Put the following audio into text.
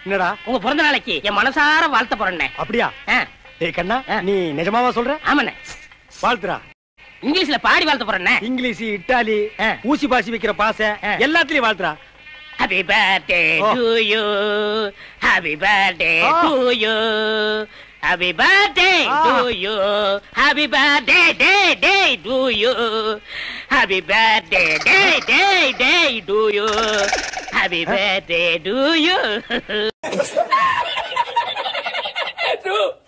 என்னடா உங்க பிறந்த நாளைக்கு என் மனசார வாழ்த்த போறேன்னே அப்படியா ஆ, டேய் கண்ணா ஆ. நீ நிஜமாவா சொல்ற ஆமாண்ணே வாழ்த்துடா இங்கிலீஷ்ல பாடி வாழ்த்த போறேன்னே இங்கிலீஷ் இட்டாலி ஆ. ஊசி பாசி வைக்கிற பாசை ஆ. எல்லாத்துலயும் வாழ்த்துறா happy birthday oh. To you happy birthday ah. To you happy birthday ah. To you happy birthday day day to you happy birthday day day day to you happy birthday to you